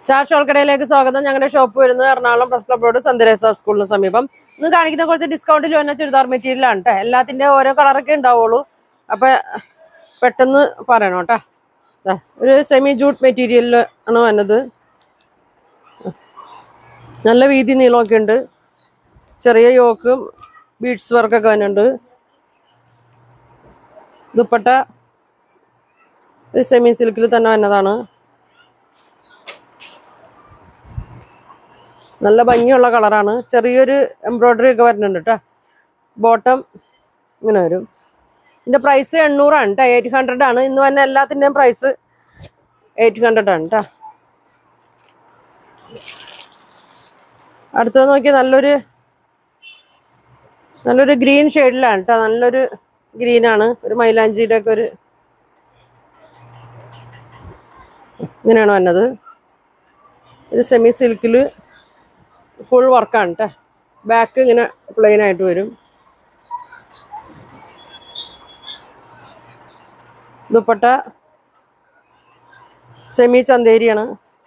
Star ഷോൾക്കടയിലേക്ക് സ്വാഗതം ഞങ്ങളുടെ shop വരുന്നത് എറണാകുളം പ്രസ് ക്ലബ് റോഡ് സന്ദരേസ സ്കൂളിന് സമീപം ഇന്ന് കാണിക്കുന്ന കുറച്ച് ഡിസ്കൗണ്ടിൽ വന്ന ചുരിദാർ മെറ്റീരിയലാണ് കേട്ടോ എല്ലാത്തിന്റെ ഓരോ കളറൊക്കെ ഉണ്ടാവുള്ളൂ അപ്പൊ പെട്ടെന്ന് പറയണം കേട്ടോ ദാ, ഒരു സെമി ജൂട്ട് മെറ്റീരിയലിൽ ആണ് വന്നത് നല്ല വീതി നീളമൊക്കെ ഉണ്ട് ചെറിയ യോക്കും ബീഡ്സ് വർക്കൊക്കെ വന്നിട്ടുണ്ട് ദുപ്പട്ട ഒരു സെമി സിൽക്കിൽ തന്നെ വന്നതാണ് നല്ല ഭംഗിയുള്ള കളറാണ് ചെറിയൊരു എംബ്രോയ്ഡറി ഒക്കെ വരുന്നുണ്ട് കേട്ടോ ബോട്ടം ഇങ്ങനെ വരും ഇതിൻ്റെ പ്രൈസ് എണ്ണൂറാണ് കേട്ടോ എയ്റ്റ് ഹൺഡ്രഡ് ആണ് ഇന്ന് തന്നെ എല്ലാത്തിൻ്റെയും പ്രൈസ് എയ്റ്റ് ഹൺഡ്രഡ് ആണ് കേട്ടോ അടുത്തത് നോക്കി നല്ലൊരു നല്ലൊരു ഗ്രീൻ ഷെയ്ഡിലാണ് കേട്ടോ നല്ലൊരു ഗ്രീനാണ് ഒരു മൈലാഞ്ചിയുടെ ഒക്കെ ഒരു ഇങ്ങനെയാണ് വന്നത് ഒരു സെമി സിൽക്കിൽ ഫുൾ വർക്കാണ് കേട്ടോ ബാക്ക് ഇങ്ങനെ പ്ലെയിൻ ആയിട്ട് വരും ദുപ്പട്ട സെമി ചന്തേരിയാണ്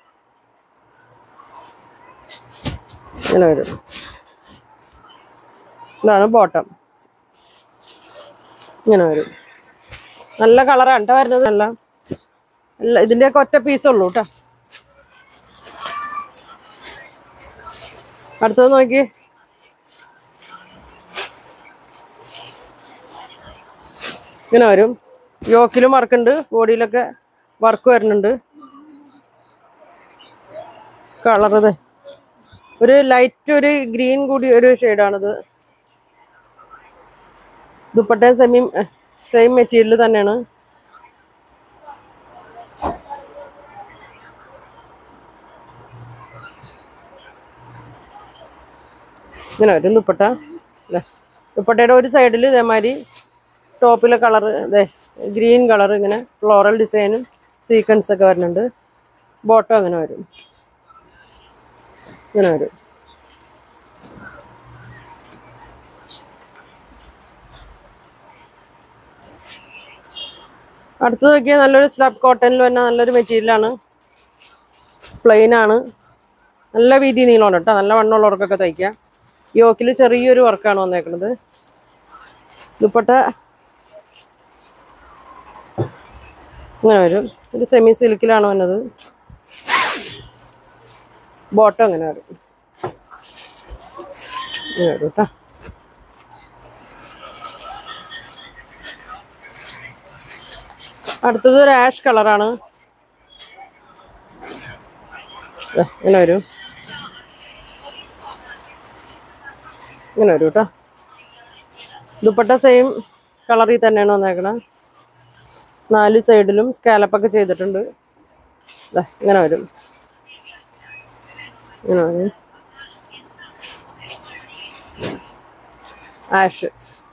ഇങ്ങനെ വരും ഇതാണ് ബോട്ടം ഇങ്ങനെ വരും നല്ല കളറാണ് കേട്ടോ വരുന്നത് നല്ല അല്ല ഇതിൻ്റെയൊക്കെ ഒറ്റ പീസേ ഉള്ളൂ കേട്ടോ അടുത്തത് നോക്കി ഇങ്ങനെ വരും യോക്കിലും വർക്കുണ്ട് ബോഡിയിലൊക്കെ വർക്ക് വരുന്നുണ്ട് കളറത് ഒരു ലൈറ്റ് ഒരു ഗ്രീൻ കൂടി ഒരു ഷെയ്ഡാണിത് ദുപ്പട്ട സെമി സെയിം മെറ്റീരിയൽ തന്നെയാണ് ഇങ്ങനെ വരും ദുപ്പട്ട ദേ. ദുപ്പട്ടയുടെ ഒരു സൈഡിൽ ഇതേമാതിരി ടോപ്പിലെ കളർ ഇതേ ഗ്രീൻ കളർ ഇങ്ങനെ ഫ്ലോറൽ ഡിസൈനും സീക്വൻസ് ഒക്കെ വരുന്നുണ്ട് ബോട്ടം അങ്ങനെ വരും ഇങ്ങനെ വരും അടുത്തത് നോക്കിയാൽ നല്ലൊരു സ്ലബ് കോട്ടണിൽ വന്ന നല്ലൊരു മെറ്റീരിയലാണ് പ്ലെയിൻ ആണ് നല്ല വീതി നീളമാണ് കേട്ടോ നല്ല വണ്ണമുള്ളവർക്കൊക്കെ തയ്ക്കാം യോക്കിൽ ചെറിയൊരു വർക്കാണ് വന്നേക്കുന്നത് ദുപ്പട്ട ഇങ്ങനെ വരും ഒരു സെമി സിൽക്കിലാണ് വന്നത് ബോട്ടം ഇങ്ങനെ വരും ഇങ്ങനെ വരും കേട്ടോ അടുത്തത് ഒരു ആഷ് കളറാണ് ദേ, ഇങ്ങനെ വരും ഇങ്ങനെ വരും കേട്ടോ ദുപ്പട്ട സെയിം കളറിൽ തന്നെയാണ് വന്നേക്കണത് നാല് സൈഡിലും സ്കാലപ്പൊക്കെ ചെയ്തിട്ടുണ്ട് ദേ, ഇങ്ങനെ വരും ഇങ്ങനെ വരും ആഷ്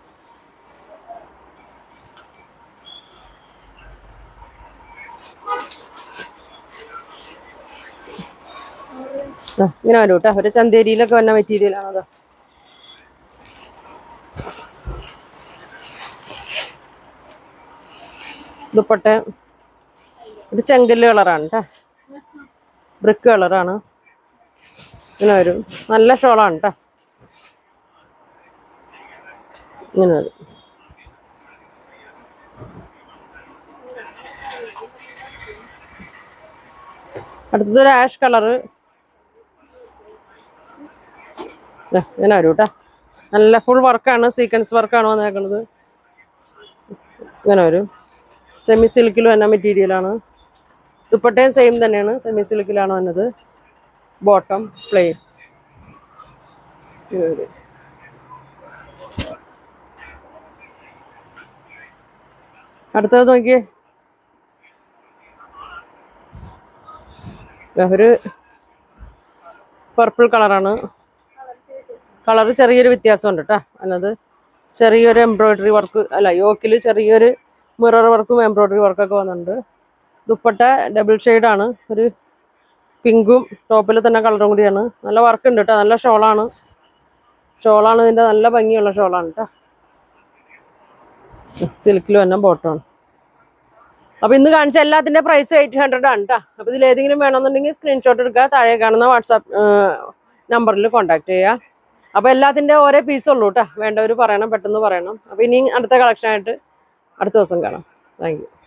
ദേ, ഇങ്ങനെ വരും കേട്ടോ ഒരു ചന്തേരിയിലൊക്കെ വന്ന മെറ്റീരിയലാണത് ദുപ്പട്ട ഒരു ചെങ്കല്ല് കളറാണ് കേട്ടോ ബ്രിക്ക് കളറാണ് ഇങ്ങനെ വരും നല്ല ഷോളാണ് കേട്ടോ ഇങ്ങനെ വരും അടുത്തതൊരു ആഷ് കളറ് ഇങ്ങനെ വരും കേട്ടോ നല്ല ഫുൾ വർക്കാണ് സീക്വൻസ് വർക്കാണ് വന്നേക്കുന്നത് ഇങ്ങനെ വരും സെമി സിൽക്കിൽ വന്ന മെറ്റീരിയലാണ് ദുപ്പട്ടയും സെയിം തന്നെയാണ് സെമി സിൽക്കിലാണ് വന്നത് ബോട്ടം പ്ലെയിൻ അടുത്തത് നോക്കിയേ ദാ ഒരു പർപ്പിൾ കളറാണ് കളർ ചെറിയൊരു വ്യത്യാസമുണ്ട് കേട്ടോ എന്നത് ചെറിയൊരു എംബ്രോയിഡറി വർക്ക് അല്ല യോക്കിൽ ചെറിയൊരു മിറർ വർക്കും എംബ്രോയിഡറി വർക്കൊക്കെ വന്നിട്ടുണ്ട് ദുപ്പട്ട ഡബിൾ ഷെയ്ഡാണ് ഒരു പിങ്കും ടോപ്പിൽ തന്നെ കളറും കൂടിയാണ് നല്ല വർക്ക് ഉണ്ട് കേട്ടോ നല്ല ഷോളാണ് ഷോളാണ് ഇതിൻ്റെ നല്ല ഭംഗിയുള്ള ഷോളാണ് കേട്ടോ സിൽക്കിൽ തന്നെ ബോട്ടമാണ് അപ്പോൾ ഇന്ന് കാണിച്ച എല്ലാത്തിൻ്റെ പ്രൈസ് എയ്റ്റ് ഹൺഡ്രഡ് ആണ് കേട്ടോ അപ്പോൾ ഇതിൽ ഏതെങ്കിലും വേണമെന്നുണ്ടെങ്കിൽ സ്ക്രീൻഷോട്ട് എടുക്കുക താഴെ കാണുന്ന വാട്സാപ്പ് നമ്പറിൽ കോൺടാക്ട് ചെയ്യുക അപ്പോൾ എല്ലാത്തിൻ്റെ ഓരോ പീസ് ഉള്ളൂ കേട്ടോ വേണ്ടവർ പറയണം പെട്ടെന്ന് പറയണം അപ്പോൾ ഇനി അടുത്ത കളക്ഷനായിട്ട് അടുത്ത ദിവസം കാണാം താങ്ക് യു